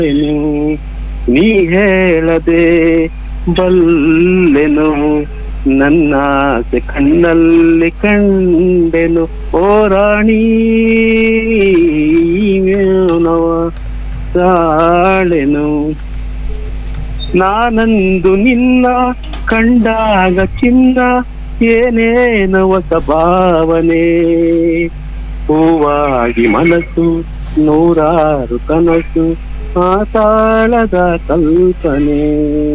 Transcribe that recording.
ನೀ ಹೇಳದೆ ಬಲ್ಲೆನು ನನ್ನಾಸೆ ಕಣ್ಣಲ್ಲಿ ಕಂಡೆನು ಓ ರಾಣಿ ನವ ತಾಳೆನು ನಾನಂದು ನಿನ್ನ ಕಂಡಾಗ ಚಿನ್ನ ಏನೇನ ಹೊಸ ಭಾವನೆ ಹೂವಾಗಿ ಮನಸ್ಸು ನೂರಾರು ಕನಸು ಆ ತಾಳದ ಕಲ್ಪನೆ